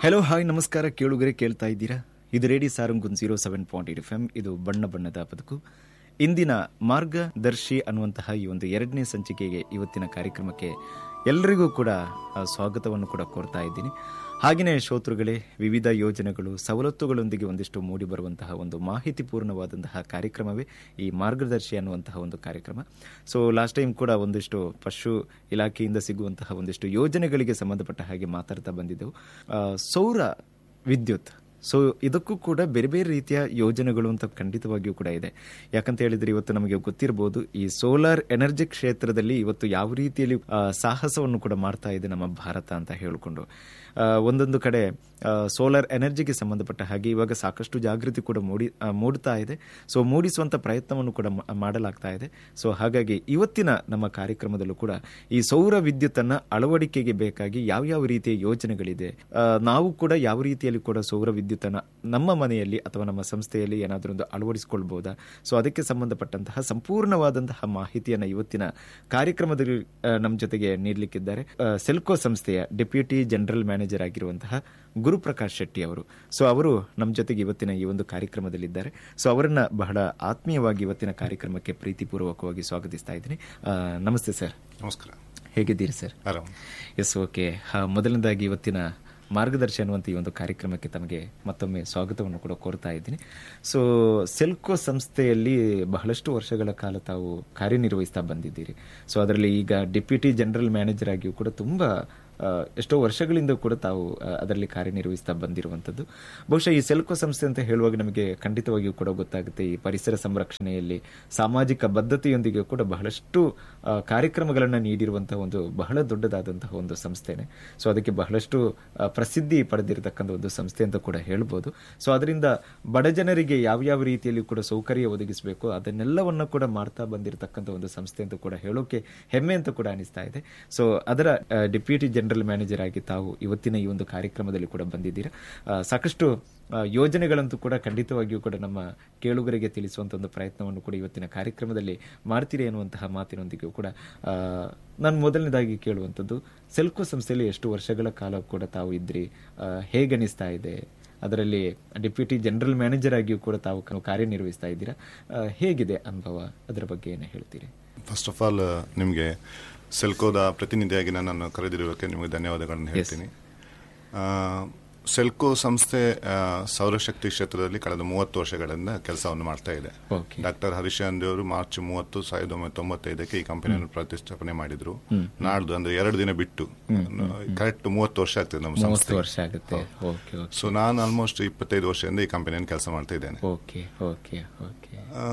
Hello hi ನಮಸ್ಕಾರ ಕೇಳುಗರೆ ಕೇಳ್ತಾ ಇದ್ದೀರಾ ಇದು ರೇಡಿ ಸಾರಂಗುನ್ zero seven point eight F M ಇದು ಬಣ್ಣ ಬಣ್ಣದ ಬದುಕು ಇಂದಿನ ಮಾರ್ಗದರ್ಶಿ ಅನ್ನುವಂತಹ ಈ ಒಂದು ಎರಡನೇ ಸಂಚಿಕೆಗೆ ಇವತ್ತಿನ ಕಾರ್ಯಕ್ರಮಕ್ಕೆ ಎಲ್ಲರಿಗೂ ಕೂಡ ಆ, ಸ್ವಾಗತವನ್ನು ಕೂಡ ಕೋರ್ತಾ ಇದ್ದೀನಿ ಹಾಗೆಯೇ ಶ್ರೋತೃಗಳೇ ವಿವಿಧ ಯೋಜನೆಗಳು ಸವಲತ್ತುಗಳೊಂದಿಗೆ ಒಂದಿಷ್ಟು ಮೂಡಿ ಬರುವಂತಹ ಒಂದು ಮಾಹಿತಿಪೂರ್ಣವಾದಂತಹ ಕಾರ್ಯಕ್ರಮವೇ ಈ ಮಾರ್ಗದರ್ಶಿ ಅನ್ನುವಂತಹ ಒಂದು ಕಾರ್ಯಕ್ರಮ ಸೊ ಲಾಸ್ಟ್ ಟೈಮ್ ಕೂಡ ಒಂದಿಷ್ಟು ಪಶು ಇಲಾಖೆಯಿಂದ ಸಿಗುವಂತಹ ಒಂದಿಷ್ಟು ಯೋಜನೆಗಳಿಗೆ ಸಂಬಂಧಪಟ್ಟ ಹಾಗೆ ಮಾತಾಡ್ತಾ ಬಂದಿದ್ದೆವು ಆ, ಸೌರ ವಿದ್ಯುತ್ ಸೊ ಇದಕ್ಕೂ ಕೂಡ ಬೇರೆ ಬೇರೆ ರೀತಿಯ ಯೋಜನೆಗಳು ಅಂತ ಖಂಡಿತವಾಗಿಯೂ ಕೂಡ ಇದೆ ಯಾಕಂತ ಹೇಳಿದ್ರೆ ಇವತ್ತು ನಮಗೆ ಗೊತ್ತಿರಬಹುದು ಈ ಸೋಲಾರ್ ಎನರ್ಜಿ ಕ್ಷೇತ್ರದಲ್ಲಿ ಇವತ್ತು ಯಾವ ರೀತಿಯಲ್ಲಿ ಆ, ಸಾಹಸವನ್ನು ಕೂಡ ಮಾಡ್ತಾ ಇದೆ ನಮ್ಮ ಭಾರತ ಅಂತ ಹೇಳಿಕೊಂಡು ಆ, ಒಂದೊಂದು ಕಡೆ ಸೋಲಾರ್ ಎನರ್ಜಿಗೆ ಸಂಬಂಧಪಟ್ಟ ಹಾಗೆ ಇವಾಗ ಸಾಕಷ್ಟು ಜಾಗೃತಿ ಕೂಡ ಮೂಡಿ ಆ, ಮೂಡ್ತಾ ಇದೆ ಸೊ ಮೂಡಿಸುವಂತ ಪ್ರಯತ್ನವನ್ನು ಕೂಡ ಮಾ- ಮಾಡಲಾಗ್ತಾ ಇದೆ ಸೊ ಹಾಗಾಗಿ ಇವತ್ತಿನ ನಮ್ಮ ಕಾರ್ಯಕ್ರಮದಲ್ಲೂ ಕೂಡ ಈ ಸೌರ ವಿದ್ಯುತ್ತನ್ನ ಅಳವಡಿಕೆಗೆ ಬೇಕಾಗಿ ಯಾವ್ಯಾವ ರೀತಿಯ ಯೋಜನೆಗಳಿದೆ ಆ, ನಾವು ಕೂಡ ಯಾವ ರೀತಿಯಲ್ಲಿ ಕೂಡ ಸೌರ ವಿದ್ಯುತ್ತನ್ನ ನಮ್ಮ ಮನೆಯಲ್ಲಿ ಅಥವಾ ನಮ್ಮ ಸಂಸ್ಥೆಯಲ್ಲಿ ಏನಾದರೂ ಒಂದು ಅಳವಡಿಸಿಕೊಳ್ಬಹುದಾ ಸೊ ಅದಕ್ಕೆ ಸಂಬಂಧಪಟ್ಟಂತಹ ಸಂಪೂರ್ಣವಾದಂತಹ ಮಾಹಿತಿಯನ್ನ ಇವತ್ತಿನ ಕಾರ್ಯಕ್ರಮದಲ್ಲಿ ಆ, ನಮ್ಮ ಜೊತೆಗೆ ನೀಡಲಿಕ್ಕಿದ್ದಾರೆ ಆ, ಸೆಲ್ಕೋ ಸಂಸ್ಥೆಯ ಡೆಪ್ಯೂಟಿ ಜನರಲ್ ಮ್ಯಾನೇಜರ್ ಆಗಿರುವಂತಹ ಗುರುಪ್ರಕಾಶ್ ಶೆಟ್ಟಿ ಅವರು ಸೊ ಅವರು ನಮ್ಮ ಜೊತೆಗೆ ಇವತ್ತಿನ ಈ ಒಂದು ಕಾರ್ಯಕ್ರಮದಲ್ಲಿದ್ದಾರೆ ಸೊ ಅವರನ್ನ ಬಹಳ ಆತ್ಮೀಯವಾಗಿ ಇವತ್ತಿನ ಕಾರ್ಯಕ್ರಮಕ್ಕೆ ಪ್ರೀತಿಪೂರ್ವಕವಾಗಿ ಸ್ವಾಗತಿಸ್ತಾ ಇದ್ದೀನಿ ಆ, ನಮಸ್ತೆ ಸರ್ ನಮಸ್ಕಾರ ಹೇಗಿದ್ದೀರಿ ಸರ್ ಆರಾಮ್ ಎಸ್ ಓಕೆ ಮೊದಲನೇದಾಗಿ ಇವತ್ತಿನ ಮಾರ್ಗದರ್ಶಿ ಅನ್ನುವಂಥ ಈ ಒಂದು ಕಾರ್ಯಕ್ರಮಕ್ಕೆ ತಮಗೆ ಮತ್ತೊಮ್ಮೆ ಸ್ವಾಗತವನ್ನು ಕೂಡ ಕೋರ್ತಾ ಇದ್ದೀನಿ ಸೊ ಸೆಲ್ಕೋ ಸಂಸ್ಥೆಯಲ್ಲಿ ಬಹಳಷ್ಟು ವರ್ಷಗಳ ಕಾಲ ತಾವು ಕಾರ್ಯನಿರ್ವಹಿಸ್ತಾ ಬಂದಿದ್ದೀರಿ ಸೊ ಅದರಲ್ಲಿ ಈಗ ಡೆಪ್ಯೂಟಿ ಜನರಲ್ ಮ್ಯಾನೇಜರ್ ಆಗಿಯೂ ಕೂಡ ತುಂಬಾ ಆ, ಎಷ್ಟೋ ವರ್ಷಗಳಿಂದ ಕೂಡ ತಾವು ಆ, ಅದರಲ್ಲಿ ಕಾರ್ಯನಿರ್ವಹಿಸ್ತಾ ಬಂದಿರುವಂಥದ್ದು ಬಹುಶಃ ಈ ಸೆಲ್ಕೋ ಸಂಸ್ಥೆ ಅಂತ ಹೇಳುವಾಗ ನಮಗೆ ಖಂಡಿತವಾಗಿಯೂ ಕೂಡ ಗೊತ್ತಾಗುತ್ತೆ ಈ ಪರಿಸರ ಸಂರಕ್ಷಣೆಯಲ್ಲಿ ಸಾಮಾಜಿಕ ಬದ್ಧತೆಯೊಂದಿಗೆ ಕೂಡ ಬಹಳಷ್ಟು ಆ, ಕಾರ್ಯಕ್ರಮಗಳನ್ನು ನೀಡಿರುವಂತಹ ಒಂದು ಬಹಳ ದೊಡ್ಡದಾದಂತಹ ಒಂದು ಸಂಸ್ಥೆನೆ ಸೊ ಅದಕ್ಕೆ ಬಹಳಷ್ಟು ಆ, ಪ್ರಸಿದ್ಧಿ ಪಡೆದಿರತಕ್ಕಂಥ ಒಂದು ಸಂಸ್ಥೆ ಅಂತ ಕೂಡ ಹೇಳ್ಬೋದು ಸೊ ಅದರಿಂದ ಬಡ ಜನರಿಗೆ ಯಾವ್ಯಾವ ರೀತಿಯಲ್ಲಿ ಕೂಡ ಸೌಕರ್ಯ ಒದಗಿಸಬೇಕು ಅದನ್ನೆಲ್ಲವನ್ನ ಕೂಡ ಮಾಡ್ತಾ ಬಂದಿರತಕ್ಕಂಥ ಒಂದು ಸಂಸ್ಥೆ ಅಂತ ಕೂಡ ಹೇಳೋಕೆ ಹೆಮ್ಮೆ ಅಂತ ಕೂಡ ಅನಿಸ್ತಾ ಇದೆ ಸೊ ಅದರ ಡೆಪ್ಯೂಟಿ ಜನರಲ್ ಮ್ಯಾನೇಜರ್ ಆಗಿ ತಾವು ಇವತ್ತಿನ ಈ ಒಂದು ಕಾರ್ಯಕ್ರಮದಲ್ಲಿ ಕೂಡ ಬಂದಿದ್ದೀರಾ ಆ, ಸಾಕಷ್ಟು ಆ, ಯೋಜನೆಗಳಂತೂ ಕೂಡ ಖಂಡಿತವಾಗಿಯೂ ಕೂಡ ನಮ್ಮ ಕೇಳುಗರಿಗೆ ತಿಳಿಸುವಂತ ಒಂದು ಪ್ರಯತ್ನವನ್ನು ಕೂಡ ಇವತ್ತಿನ ಕಾರ್ಯಕ್ರಮದಲ್ಲಿ ಮಾಡ್ತೀರಿ ಅನ್ನುವಂತಹ ಮಾತಿನೊಂದಿಗೂ ಕೂಡ ಆ, ನಾನು ಮೊದಲನೇದಾಗಿ ಕೇಳುವಂಥದ್ದು ಸೆಲ್ಕೋ ಸಂಸ್ಥೆಯಲ್ಲಿ ಎಷ್ಟು ವರ್ಷಗಳ ಕಾಲ ಕೂಡ ತಾವು ಇದ್ರಿ ಆ, ಹೇಗನಿಸ್ತಾ ಇದೆ ಅದರಲ್ಲಿ ಡೆಪ್ಯೂಟಿ ಜನರಲ್ ಮ್ಯಾನೇಜರ್ ಆಗಿಯೂ ಕೂಡ ತಾವು ಕ- ಕಾರ್ಯನಿರ್ವಹಿಸ್ತಾ ಇದ್ದೀರಾ ಆ, ಹೇಗಿದೆ ಅನುಭವ ಅದರ ಬಗ್ಗೆ ಏನು ಹೇಳ್ತೀರಿ ಫಸ್ಟ್ ಆಫ್ ಆಲ್ ನಿಮಗೆ ಸೆಲ್ಕೋದ ಪ್ರತಿನಿಧಿಯಾಗಿ ನನ್ನನ್ನು ಕರೆದಿರುವುದಕ್ಕೆ ನಿಮಗೆ ಧನ್ಯವಾದಗಳನ್ನು ಹೇಳ್ತೀನಿ ಆ, ಸೆಲ್ಕೋ ಸಂಸ್ಥೆ ಆ, ಸೌರಶಕ್ತಿ ಕ್ಷೇತ್ರದಲ್ಲಿ ಕಳೆದ ಮೂವತ್ತು ವರ್ಷಗಳಿಂದ ಕೆಲಸವನ್ನು ಮಾಡ್ತಾ ಇದೆ ಓಕೆ ಡಾಕ್ಟರ್ ಹರಿಶಾಂದ್ ಅವರು ಮಾರ್ಚ್ ಮೂವತ್ತು ಸಾವಿರದ ಒಂಬೈನೂರ ತೊಂಬತ್ತೈದಕ್ಕೆ ಈ ಕಂಪನಿಯನ್ನು ಪ್ರತಿಷ್ಠಾಪನೆ ಮಾಡಿದ್ರು ನಾಡ್ದು ಅಂದ್ರೆ ಎರಡು ದಿನ ಬಿಟ್ಟು ಕರೆಕ್ಟ್ ಮೂವತ್ತು ವರ್ಷ ಆಗ್ತದೆ ನಮ್ಮ ಮೂವತ್ತು ಸಂಸ್ಥೆ ವರ್ಷ ಆಗುತ್ತೆ ಓಕೆ ಓಕೆ ಸೊ ನಾನು ಆಲ್ಮೋಸ್ಟ್ ಇಪ್ಪತ್ತೈದು ವರ್ಷದಿಂದ ಈ ಕಂಪನಿಯನ್ನು ಕೆಲಸ ಮಾಡ್ತಾ ಇದ್ದೇನೆ ಓಕೆ ಓಕೆ ಓಕೆ ಆ,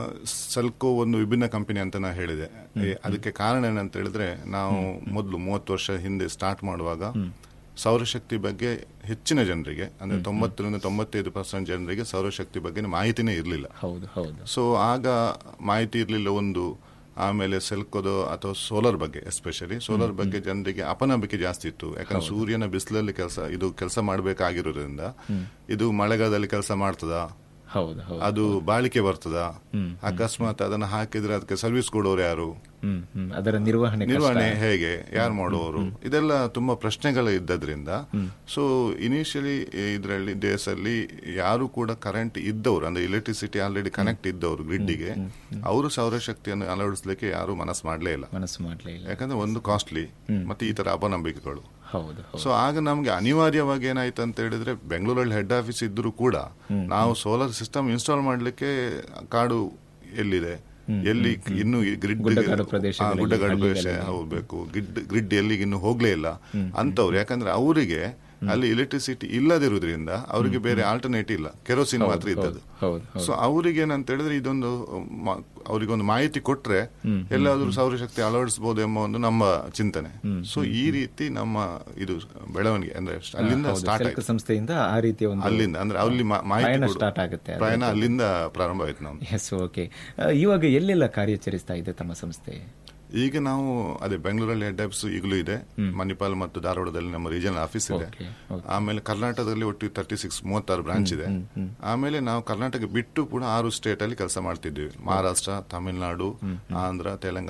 ಸಲ್ಕೋ ಒಂದು ವಿಭಿನ್ನ ಕಂಪನಿ ಅಂತ ನಾ ಹೇಳಿದೆ ಏ, ಅದಕ್ಕೆ ಕಾರಣ ಏನಂತ ಹೇಳಿದ್ರೆ ನಾವು ಮೊದಲು ಮೂವತ್ತು ವರ್ಷ ಹಿಂದೆ ಸ್ಟಾರ್ಟ್ ಮಾಡುವಾಗ ಸೌರಶಕ್ತಿ ಬಗ್ಗೆ ಹೆಚ್ಚಿನ ಜನರಿಗೆ ಅಂದ್ರೆ ತೊಂಬತ್ತರಿಂದ ತೊಂಬತ್ತೈದು ಪರ್ಸೆಂಟ್ ಜನರಿಗೆ ಸೌರಶಕ್ತಿ ಬಗ್ಗೆ ಮಾಹಿತಿನೇ ಇರಲಿಲ್ಲ ಹೌದು ಹೌದು ಸೊ ಆಗ ಮಾಹಿತಿ ಇರಲಿಲ್ಲ ಒಂದು ಆಮೇಲೆ ಸೆಲ್ಕೋದು ಅಥವಾ ಸೋಲಾರ್ ಬಗ್ಗೆ ಎಸ್ಪೆಷಲಿ ಸೋಲಾರ್ ಬಗ್ಗೆ ಜನರಿಗೆ ಅಪನಂಬಿಕೆ ಜಾಸ್ತಿ ಇತ್ತು ಯಾಕಂದ್ರೆ ಸೂರ್ಯನ ಬಿಸಿಲಲ್ಲಿ ಕೆಲಸ ಇದು ಕೆಲಸ ಮಾಡಬೇಕಾಗಿರೋದ್ರಿಂದ ಇದು ಮಳೆಗಾಲದಲ್ಲಿ ಕೆಲಸ ಮಾಡ್ತದಾ ಹೌದು ಹೌದು ಅದು ಬಾಳಿಕೆ ಬರ್ತದ ಅಕಸ್ಮಾತ್ ಅದನ್ನ ಹಾಕಿದ್ರೆ ಅದಕ್ಕೆ ಸರ್ವಿಸ್ ಕೊಡೋರು ಯಾರು ಹ್ಮ್ ಹ್ಮ್ ಅದರ ನಿರ್ವಹಣೆ ಕಷ್ಟ. ನಿರ್ವಹಣೆ ಹೇಗೆ ಯಾರು ಮಾಡುವವರು ಇದೆಲ್ಲ ತುಂಬಾ ಪ್ರಶ್ನೆಗಳು ಇದ್ದದ್ರಿಂದ ಸೊ ಇನಿಷಿಯಲಿ ಇದರಲ್ಲಿ ದೇಶದಲ್ಲಿ ಯಾರು ಕೂಡ ಕರೆಂಟ್ ಇದ್ದವರು ಅಂದ್ರೆ ಎಲೆಕ್ಟ್ರಿಸಿಟಿ ಆಲ್ರೆಡಿ ಕನೆಕ್ಟ್ ಇದ್ದವರು ಗ್ರಿಡ್ಡಿಗೆ ಅವರು ಸೌರಶಕ್ತಿಯನ್ನು ಅಳವಡಿಸಲಿಕ್ಕೆ ಯಾರು ಮನಸ್ಸು ಮಾಡಲೇ ಇಲ್ಲ ಮನಸ್ಸು ಮಾಡ್ಲೇ ಇಲ್ಲ ಯಾಕಂದ್ರೆ ಒಂದು ಕಾಸ್ಟ್ಲಿ ಮತ್ತೆ ಈ ತರ ಅಪನಂಬಿಕೆಗಳು ಹೌದು ಹೌದು ಸೊ ಆಗ ನಮ್ಗೆ ಅನಿವಾರ್ಯವಾಗಿ ಏನಾಯ್ತು ಅಂತ ಹೇಳಿದ್ರೆ ಬೆಂಗಳೂರಲ್ಲಿ ಹೆಡ್ ಆಫೀಸ್ ಇದ್ರೂ ಕೂಡ ನಾವು ಸೋಲಾರ್ ಸಿಸ್ಟಮ್ ಇನ್ಸ್ಟಾಲ್ ಮಾಡ್ಲಿಕ್ಕೆ ಕಾಡು ಎಲ್ಲಿದೆ ಎಲ್ಲಿ ಇನ್ನು ಗ್ರಿಡ್ ಗುಡ್ಡಗಾಡು ಪ್ರದೇಶಗಳಲ್ಲಿ, ಗುಡ್ಡಗಾಡು ಪ್ರದೇಶ ಹಳ್ಳಿಗಳಲ್ಲಿ. ಹೋಗ್ಬೇಕು ಗ್ರಿಡ್ ಗ್ರಿಡ್ ಎಲ್ಲಿಗೆ ಇನ್ನು ಹೋಗ್ಲೇ ಇಲ್ಲ ಅಂತವ್ರು ಯಾಕಂದ್ರೆ ಅವರಿಗೆ ಅಲ್ಲಿ ಎಲೆಕ್ಟ್ರಿಸಿಟಿ ಇಲ್ಲದಿರುವುದರಿಂದ ಅವರಿಗೆ ಬೇರೆ ಆಲ್ಟರ್ನೇಟಿವ್ ಇಲ್ಲ ಕೆರೋಸಿನ್ ಮಾತ್ರ ಇದ್ದದ್ದು ಹೌದು ಹೌದು ಸೊ ಅವ್ರಿಗೆ ಏನಂತ ಹೇಳಿದ್ರೆ ಇದೊಂದು ಮ- ಅವರಿಗೊಂದು ಮಾಹಿತಿ ಕೊಟ್ರೆ ಎಲ್ಲಾದ್ರೂ ಸೌರಶಕ್ತಿ ಅಳವಡಿಸಬಹುದು ಎಂಬ ಒಂದು ನಮ್ಮ ಚಿಂತನೆ ಸೊ ಈ ರೀತಿ ನಮ್ಮ ಇದು ಬೆಳವಣಿಗೆ ಅಂದ್ರೆ ಅಲ್ಲಿಂದ ಹೌದು, ಸ್ಟಾರ್ಟ್ ಸೆಲ್ಕ್ ಆಯ್ತು ಸಂಸ್ಥೆಯಿಂದ ಆ ರೀತಿಯ ಒಂದು ಅಲ್ಲಿಂದ ಅಂದ್ರೆ ಅಲ್ಲಿ ಮಾ- ಮಾಹಿತಿ ಪ್ರಯಾಣ ಕೊಡು- ಸ್ಟಾರ್ಟ್ ಆಗುತ್ತೆ ಅದು. ಪ್ರಯಾಣ ಅಲ್ಲಿಂದ ಪ್ರಾರಂಭ ಆಯ್ತು ನಮ್ದು ಎಸ್ ಓಕೆ ಇವಾಗ ಎಲ್ಲೆಲ್ಲ ಕಾರ್ಯಾಚರಿಸ್ತಾ ಇದೆ ತಮ್ಮ ಸಂಸ್ಥೆ ಈಗ ನಾವು ಅದೇ ಬೆಂಗಳೂರಲ್ಲಿ ಹೆಡ್ ಆಫೀಸ್ ಈಗಲೂ ಇದೆ ಮಣಿಪಾಲ್ ಮತ್ತು ಧಾರವಾಡದಲ್ಲಿ ನಮ್ಮ ರೀಜನಲ್ ಆಫೀಸ್ ಇದೆ ಓಕೆ ಓಕೆ ಆಮೇಲೆ ಕರ್ನಾಟಕದಲ್ಲಿ ಒಟ್ಟು ತರ್ಟಿ ಸಿಕ್ಸ್ ಮೂವತ್ತಾರು ಬ್ರಾಂಚ್ ಇದೆ ಆಮೇಲೆ ನಾವು ಕರ್ನಾಟಕ ಬಿಟ್ಟು ಕೂಡ ಆರು ಸ್ಟೇಟ್ ಅಲ್ಲಿ ಕೆಲಸ ಮಾಡ್ತಿದ್ದೀವಿ ಮಹಾರಾಷ್ಟ್ರ ತಮಿಳುನಾಡು ಆಂಧ್ರ ತೆಲಂಗಾಣ